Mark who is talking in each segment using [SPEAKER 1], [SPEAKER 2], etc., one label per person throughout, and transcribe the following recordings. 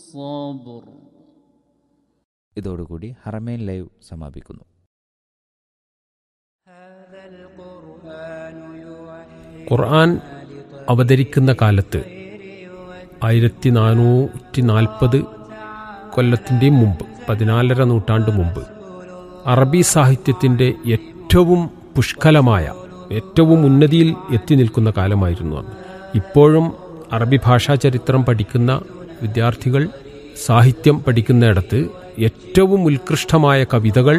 [SPEAKER 1] الصبر
[SPEAKER 2] ഇതോടുകൂടി ഹറമേൻ ലൈവ് സമാപിക്കുന്നു
[SPEAKER 3] ഖുർആൻ അവതരിക്കുന്ന കാലത്ത് ആയിരത്തി നാനൂറ്റി നാൽപ്പത് കൊല്ലത്തിൻ്റെയും മുമ്പ് പതിനാലര നൂറ്റാണ്ട് മുമ്പ് അറബി സാഹിത്യത്തിൻ്റെ ഏറ്റവും പുഷ്കലമായ ഏറ്റവും ഉന്നതിയിൽ എത്തി നിൽക്കുന്ന കാലമായിരുന്നു അന്ന് ഇപ്പോഴും അറബി ഭാഷാ ചരിത്രം പഠിക്കുന്ന വിദ്യാർത്ഥികൾ സാഹിത്യം പഠിക്കുന്നിടത്ത് ഏറ്റവും ഉത്കൃഷ്ടമായ കവിതകൾ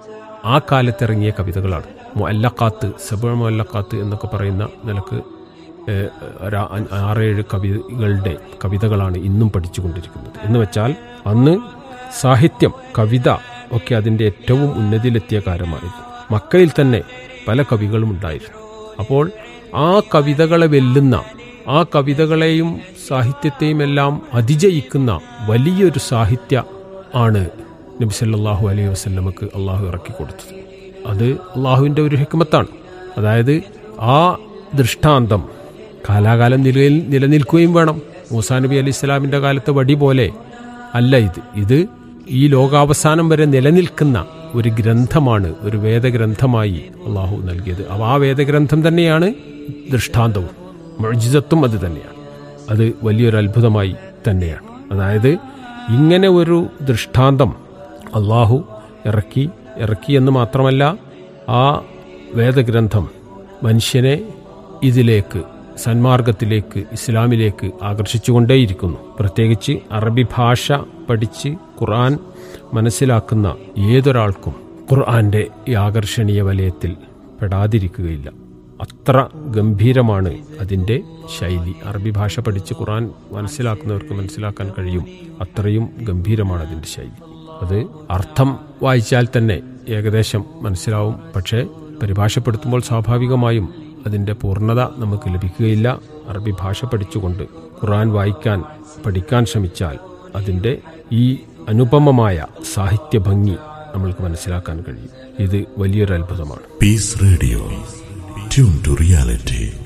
[SPEAKER 3] ആ കാലത്തിറങ്ങിയ കവിതകളാണ് മുല്ലക്കാത്ത് സബ മുല്ലക്കാത്ത് എന്നൊക്കെ പറയുന്ന നിലക്ക് ഏഹ്, ഒരു ആ- ആറേഴ് കവികളുടെ കവിതകളാണ് ഇന്നും പഠിച്ചുകൊണ്ടിരിക്കുന്നത് എന്ന് വെച്ചാൽ അന്ന് സാഹിത്യം കവിത ഒക്കെ അതിൻ്റെ ഏറ്റവും ഉന്നതിയിലെത്തിയ കാലമായിരുന്നു മക്കയിൽ തന്നെ പല കവികളും ഉണ്ടായിരുന്നു അപ്പോൾ ആ കവിതകളെ വെല്ലുന്ന ആ കവിതകളെയും സാഹിത്യത്തെയും എല്ലാം അതിജയിക്കുന്ന വലിയൊരു സാഹിത്യ ആണ് നബി സല്ലല്ലാഹു അലൈഹി വസല്ലമക്ക് അള്ളാഹു ഇറക്കി കൊടുത്തത് അത് അള്ളാഹുവിൻ്റെ ഒരു ഹിക്മത്താണ് അതായത് ആ ദൃഷ്ടാന്തം കാലാകാലം നിലയിൽ നിലനിൽക്കുകയും വേണം മൂസാ നബി അലൈഹി സ്വലാമിൻ്റെ കാലത്തെ വടി പോലെ അല്ല ഇത് ഇത് ഈ ലോകാവസാനം വരെ നിലനിൽക്കുന്ന ഒരു ഗ്രന്ഥമാണ് ഒരു വേദഗ്രന്ഥമായി അള്ളാഹു നൽകിയത് അപ്പോൾ ആ വേദഗ്രന്ഥം തന്നെയാണ് ദൃഷ്ടാന്തവും മൊഴിജിതത്വം അത് തന്നെയാണ് അത് വലിയൊരു അത്ഭുതമായി തന്നെയാണ് അതായത് ഇങ്ങനെ ഒരു ദൃഷ്ടാന്തം അള്ളാഹു ഇറക്കി ഇറക്കി എന്ന് മാത്രമല്ല ആ വേദഗ്രന്ഥം മനുഷ്യനെ ഇതിലേക്ക് സന്മാർഗത്തിലേക്ക് ഇസ്ലാമിലേക്ക് ആകർഷിച്ചുകൊണ്ടേയിരിക്കുന്നു പ്രത്യേകിച്ച് അറബി ഭാഷ പഠിച്ച് ഖുർആൻ മനസ്സിലാക്കുന്ന ഏതൊരാൾക്കും ഖുർആന്റെ ഈ ആകർഷണീയ വലയത്തിൽ പെടാതിരിക്കുകയില്ല അത്ര ഗംഭീരമാണ് അതിൻ്റെ ശൈലി അറബി ഭാഷ പഠിച്ച് ഖുർആൻ മനസ്സിലാക്കുന്നവർക്ക് മനസ്സിലാക്കാൻ കഴിയും അത്രയും ഗംഭീരമാണ് അതിൻ്റെ ശൈലി അത് അർത്ഥം വായിച്ചാൽ തന്നെ ഏകദേശം മനസ്സിലാവും പക്ഷേ പരിഭാഷപ്പെടുത്തുമ്പോൾ സ്വാഭാവികമായും അതിൻ്റെ പൂർണ്ണത നമുക്ക് ലഭിക്കുകയില്ല അറബി ഭാഷ പഠിച്ചുകൊണ്ട് ഖുർആൻ വായിക്കാൻ പഠിക്കാൻ ശ്രമിച്ചാൽ അതിൻ്റെ ഈ അനുപമമായ സാഹിത്യ ഭംഗി നമ്മൾക്ക് മനസ്സിലാക്കാൻ കഴിയും ഇത് വലിയൊരു അത്ഭുതമാണ്
[SPEAKER 4] Peace Radio. Tune to reality.